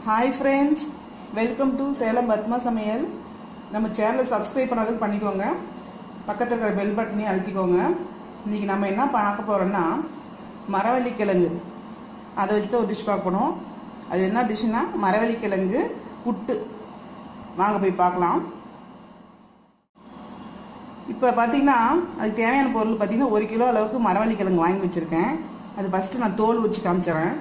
hi friends welcome to Salem Padma சமையல் நம்ம சேனலை சப்ஸ்கிரைப் பண்ணாததுக்கு பண்ணிக்கோங்க பக்கத்தில் இருக்கிற பெல் பட்டனையும் அழுத்திக்கோங்க இன்றைக்கி நம்ம என்ன பார்க்க போகிறோன்னா மரவள்ளி கிழங்கு அதை வச்சு தான் ஒரு டிஷ் பார்க்கணும் அது என்ன டிஷ்னா மரவள்ளி கிழங்கு புட்டு வாங்க போய் பார்க்கலாம் இப்போ பார்த்தீங்கன்னா அதுக்கு தேவையான பொருள் பார்த்தீங்கன்னா ஒரு கிலோ அளவுக்கு மரவள்ளி கிழங்கு வாங்கி வச்சுருக்கேன் அது ஃபஸ்ட்டு நான் தோல் உரிச்சு காமிச்சிடுறேன்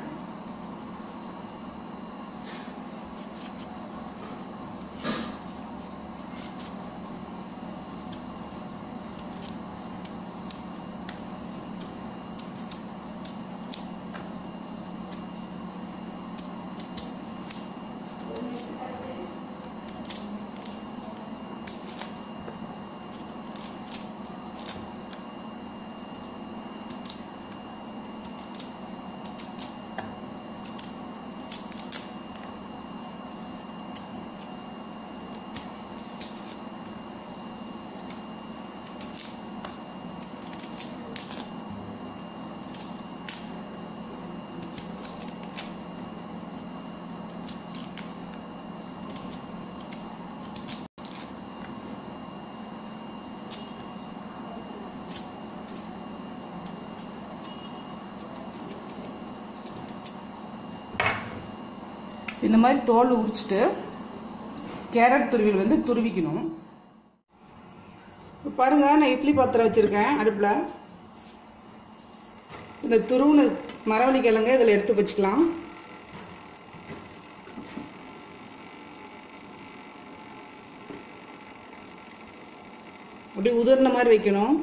இந்த மாதிரி தோல் உரிச்சிட்டு கேரட் துருவியில் வந்து துருவிக்கணும் இப்போ பாருங்க நான் இட்லி பாத்திரம் வச்சுருக்கேன் அடுப்பில் இந்த துருவுன மரவள்ளி கிழங்க இதில் எடுத்து வச்சுக்கலாம் அப்படியே உதிர்ன மாதிரி வைக்கணும்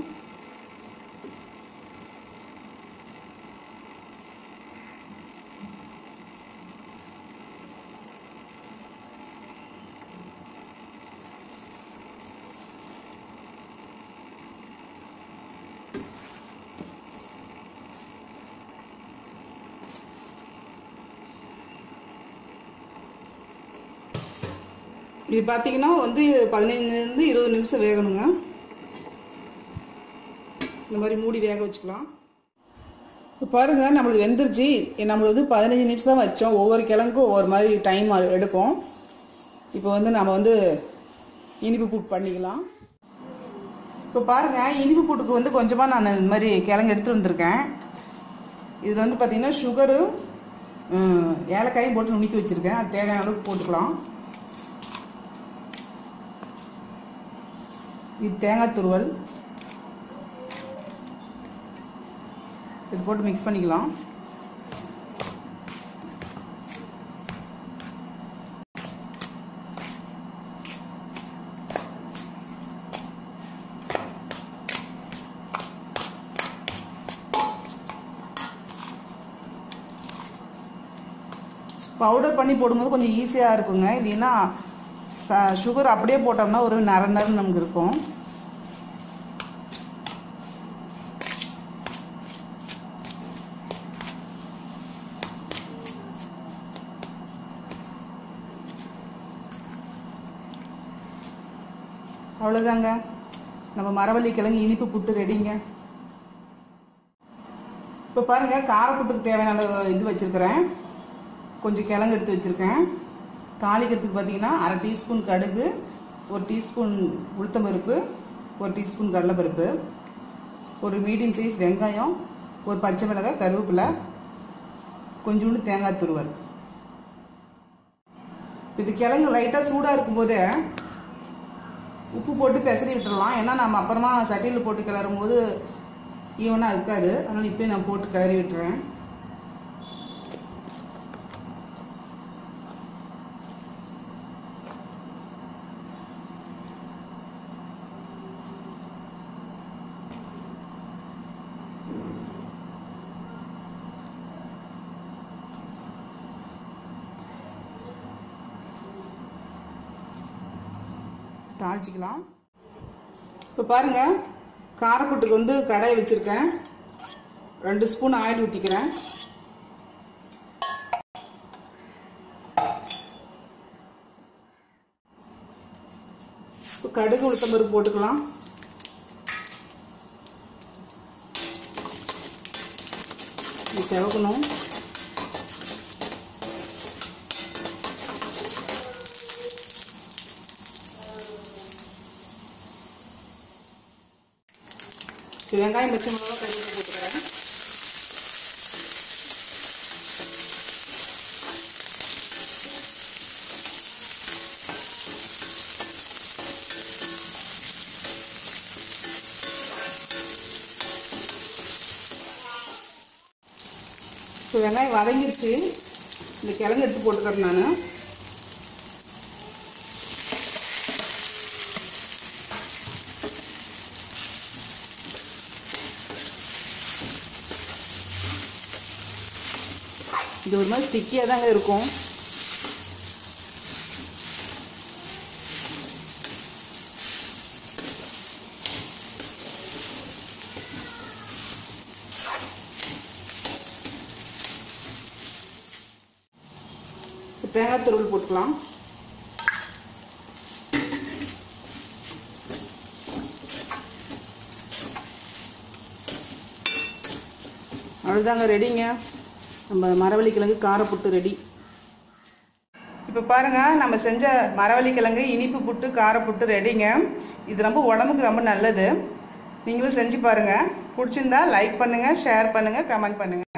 இது பார்த்தீங்கன்னா வந்து பதினைஞ்சுலேருந்து இருபது நிமிஷம் வேகணுங்க இந்த மாதிரி மூடி வேக வச்சுக்கலாம் இப்போ பாருங்க நம்மளுக்கு வெந்துருச்சு நம்மளுக்கு வந்து பதினஞ்சு நிமிஷம் தான் வச்சோம் ஒவ்வொரு கிழங்குக்கும் ஒவ்வொரு மாதிரி டைம் எடுக்கும் இப்போ வந்து நம்ம வந்து இனிப்பு புட்டு பண்ணிக்கலாம் இப்போ பாருங்க இனிப்பு புட்டுக்கு வந்து கொஞ்சமாக நான் இந்த மாதிரி கிழங்கு எடுத்துகிட்டு வந்திருக்கேன் இதில் வந்து பார்த்தீங்கன்னா சுகரு ஏலக்காயும் போட்டு நுணுக்கி வச்சுருக்கேன் அது தேவையான அளவுக்கு போட்டுக்கலாம் இது தேங்காய் துருவல் இது போட்டு மிக்ஸ் பண்ணிக்கலாம் பவுடர் பண்ணி போடும்போது கொஞ்சம் ஈஸியாக இருக்குங்க இல்லைன்னா சுகர் அப்படியே போட்டோம்னா ஒரு நர நரம் நமக்கு இருக்கும் அவ்வளோதாங்க நம்ம மரவள்ளி கிழங்கு இனிப்பு புட்டு ரெடிங்க இப்போ பாருங்கள் காரப்புட்டுக்கு தேவையான அளவு இது வச்சுருக்கிறேன் கொஞ்சம் கிழங்கு எடுத்து வச்சுருக்கேன் தாளிக்கிறதுக்கு பார்த்தீங்கன்னா அரை டீஸ்பூன் கடுகு ஒரு டீஸ்பூன் உளுத்தம்பருப்பு ஒரு டீஸ்பூன் கடலைப்பருப்பு ஒரு மீடியம் சைஸ் வெங்காயம் ஒரு பச்சை மிளகாய் கருவேப்பிலை கொஞ்சோண்டு தேங்காய் துருவல் இது கிழங்கு லைட்டாக சூடாக இருக்கும்போதே உப்பு போட்டு பெசரி விட்டுறலாம் ஏன்னா நம்ம அப்புறமா சட்டியில் போட்டு கிளறும் போது ஈவனாக இருக்காது அதனால் இப்போயே நான் போட்டு கிளறி விட்டுறேன் தாளிச்சிக்கலாம் இப்போ பாருங்கள் காரப்புட்டுக்கு வந்து கடாய் வச்சுருக்கேன் ரெண்டு ஸ்பூன் ஆயில் ஊற்றிக்கிறேன் இப்போ கடுகு உளுத்தம்பருப்பு போட்டுக்கலாம் இது செவக்கணும் இப்போ வெங்காயம் பச்சை மிளகா கருவேப்பிலை போட்டுக்கிறேன் இப்போ வெங்காயம் வதங்கிருச்சு இந்த கிழங்கு எடுத்து போட்டுக்கிறேன் நான் இது ஒரு மாதிரி ஸ்டிக்கியாக தாங்க இருக்கும் இப்போ தேங்காய் துருவல் போட்டுக்கலாம் அவ்வளோதாங்க ரெடிங்க நம்ம மரவள்ளி கிழங்கு காரப்புட்டு ரெடி இப்போ பாருங்கள் நம்ம செஞ்ச மரவள்ளி கிழங்கு இனிப்பு புட்டு காரப்புட்டு ரெடிங்க இது ரொம்ப உடம்புக்கு ரொம்ப நல்லது நீங்களும் செஞ்சு பாருங்கள் பிடிச்சிருந்தா லைக் பண்ணுங்கள் ஷேர் பண்ணுங்கள் கமெண்ட் பண்ணுங்கள்